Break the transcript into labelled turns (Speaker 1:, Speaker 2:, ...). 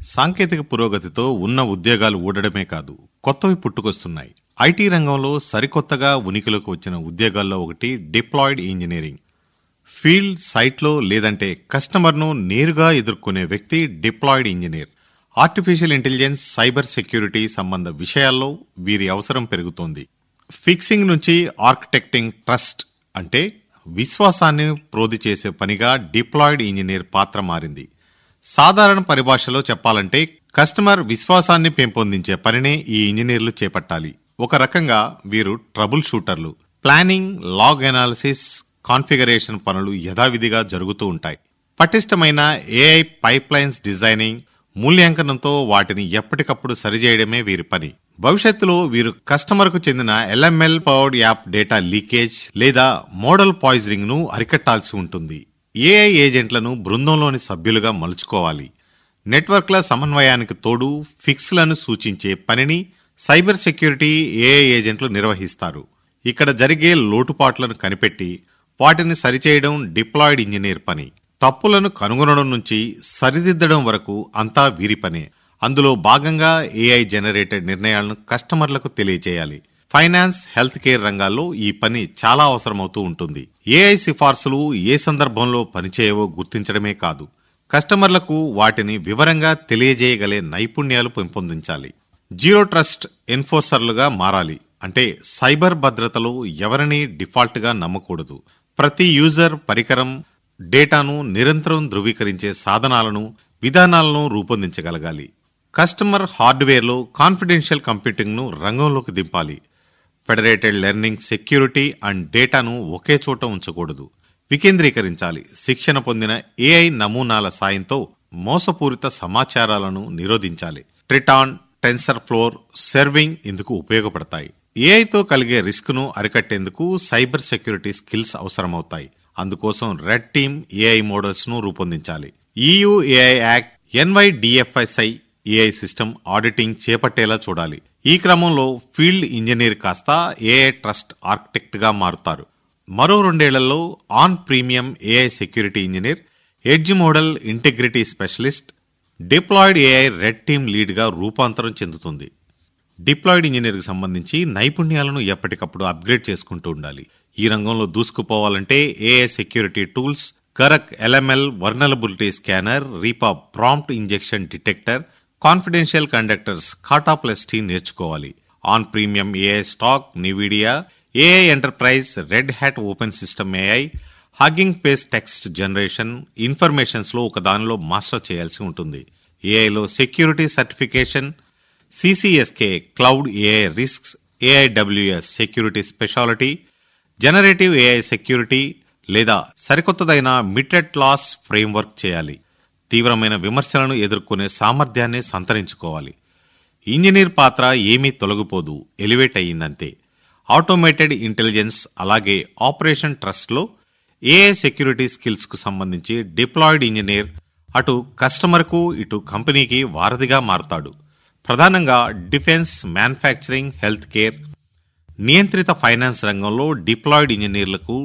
Speaker 1: సాంకేతిక పురోగతితో ఉన్న ఉద్యోగాలు ఊడడమే కాదు కొత్తవి పుట్టుకొస్తున్నాయి ఐటీ రంగంలో సరికొత్తగా ఉనికిలోకి వచ్చిన ఉద్యోగాల్లో ఒకటి డిప్లాయిడ్ ఇంజనీరింగ్ ఫీల్డ్ సైట్లో లేదంటే కస్టమర్ను నేరుగా ఎదుర్కొనే వ్యక్తి deployed engineer artificial intelligence cyber security సంబంధ విషయాల్లో వీరి అవసరం పెరుగుతోంది ఫిక్సింగ్ నుంచి ఆర్కిటెక్టింగ్ ట్రస్ట్ అంటే విశ్వాసాన్ని ప్రోది చేసే పనిగా డిప్లాయిడ్ ఇంజనీర్ పాత్ర మారింది సాధారణ పరిభాషలో చెప్పాలంటే కస్టమర్ విశ్వాసాన్ని పెంపొందించే పనినే ఈ ఇంజనీర్లు చేపట్టాలి ఒక రకంగా వీరు ట్రబుల్ షూటర్లు ప్లానింగ్ లాగ్ అనాలిసిస్ కాన్ఫిగరేషన్ పనులు యథావిధిగా జరుగుతూ ఉంటాయి పటిష్టమైన ఏఐ పైప్లైన్స్ డిజైనింగ్ మూల్యాంకనంతో వాటిని ఎప్పటికప్పుడు సరిచేయడమే వీరి పని భవిష్యత్తులో వీరు కస్టమర్కు చెందిన LML powered app data leakage లేదా మోడల్ పాయిజనింగ్ ను అరికట్టాల్సి ఉంటుంది ఏఐ ఏజెంట్లను బృందంలోని సభ్యులుగా మలుచుకోవాలి నెట్వర్క్ల సమన్వయానికి తోడు ఫిక్స్లను సూచించే పనిని సైబర్ సెక్యూరిటీ ఏఐ ఏజెంట్లు నిర్వహిస్తారు ఇక్కడ జరిగే లోటుపాట్లను కనిపెట్టి వాటిని సరిచేయడం డిప్లాయిడ్ ఇంజనీర్ పని తప్పులను కనుగొనడం నుంచి సరిదిద్దడం వరకు అంతా వీరి పనే అందులో భాగంగా ఏఐ జనరేటెడ్ నిర్ణయాలను కస్టమర్లకు తెలియచేయాలి ఫైనాన్స్ హెల్త్ కేర్ రంగాల్లో ఈ పని చాలా అవసరమవుతూ ఉంటుంది ఏఐ సిఫార్సులు ఏ సందర్భంలో పనిచేయవో గుర్తించడమే కాదు కస్టమర్లకు వాటిని వివరంగా తెలియజేయగలే నైపుణ్యాలు పెంపొందించాలి జీరో ట్రస్ట్ ఎన్ఫోర్సర్లుగా మారాలి అంటే సైబర్ భద్రతలో ఎవరిని డిఫాల్ట్గా నమ్మకూడదు ప్రతి యూజర్ పరికరం డేటాను నిరంతరం ధృవీకరించే సాధనాలను విధానాలను రూపొందించగలగాలి కస్టమర్ హార్డ్వేర్లో కాన్ఫిడెన్షియల్ కంప్యూటింగ్ను రంగంలోకి దింపాలి ఫెడరేటెడ్ లెర్నింగ్ సెక్యూరిటీ అండ్ డేటాను ఒకే చోట ఉంచకూడదు వికేంద్రీకరించాలి శిక్షణ పొందిన ఏఐ నమూనాల సాయంతో మోసపూరిత సమాచారాలను నిరోధించాలి ట్రిటాన్ టెన్సర్ ఫ్లోర్ సెర్వింగ్ ఇందుకు ఉపయోగపడతాయి ఏఐతో కలిగే రిస్క్ ను అరికట్టేందుకు సైబర్ సెక్యూరిటీ స్కిల్స్ అవసరమవుతాయి అందుకోసం రెడ్ టీమ్ ఏఐ మోడల్స్ ను రూపొందించాలి EU AI act NYDFSI AI system auditing చేపట్టేలా చూడాలి ఈ క్రమంలో ఫీల్డ్ ఇంజనీర్ కాస్త ఏఐ ట్రస్ట్ ఆర్కిటెక్ట్ గా మారుతారు మరో రెండేళ్లలో on premium AI security engineer edge model integrity specialist deployed AI red team lead గా రూపాంతరం చెందుతుంది డిప్లాయిడ్ ఇంజనీర్కి సంబంధించి నైపుణ్యాలను ఎప్పటికప్పుడు అప్గ్రేడ్ చేసుకుంటూ ఉండాలి ఈ రంగంలో దూసుకుపోవాలంటే AI security tools Garak LML vulnerability scanner రీపా prompt injection detector confidential conductors Kata plus T నేర్చుకోవాలి on premium AI stack NVIDIA AI enterprise Red Hat open system AI Hugging Face text generation informations లో ఒక దానిలో master చేయాల్సి ఉంటుంది ఏఐలో security certification CCSK cloud AI risks AIWS security specialty generative AI security లేదా సరికొత్తదైన మిటెడ్ loss framework చేయాలి తీవ్రమైన విమర్శలను ఎదుర్కొనే సామర్థ్యాన్ని సంతరించుకోవాలి ఇంజనీర్ పాత్ర ఏమీ తొలగిపోదు ఎలివేట్ అయ్యిందంతే ఆటోమేటెడ్ ఇంటెలిజెన్స్ అలాగే ఆపరేషన్ ట్రస్ట్లో ఏఐ సెక్యూరిటీ స్కిల్స్ కు సంబంధించి డిప్లాయిడ్ ఇంజనీర్ అటు కస్టమర్కు ఇటు కంపెనీకి వారధిగా మారుతాడు ప్రధానంగా డిఫెన్స్ మ్యానుఫ్యాక్చరింగ్ హెల్త్ కేర్ నియంత్రిత ఫైనాన్స్ రంగంలో డిప్లాయిడ్ ఇంజనీర్లకు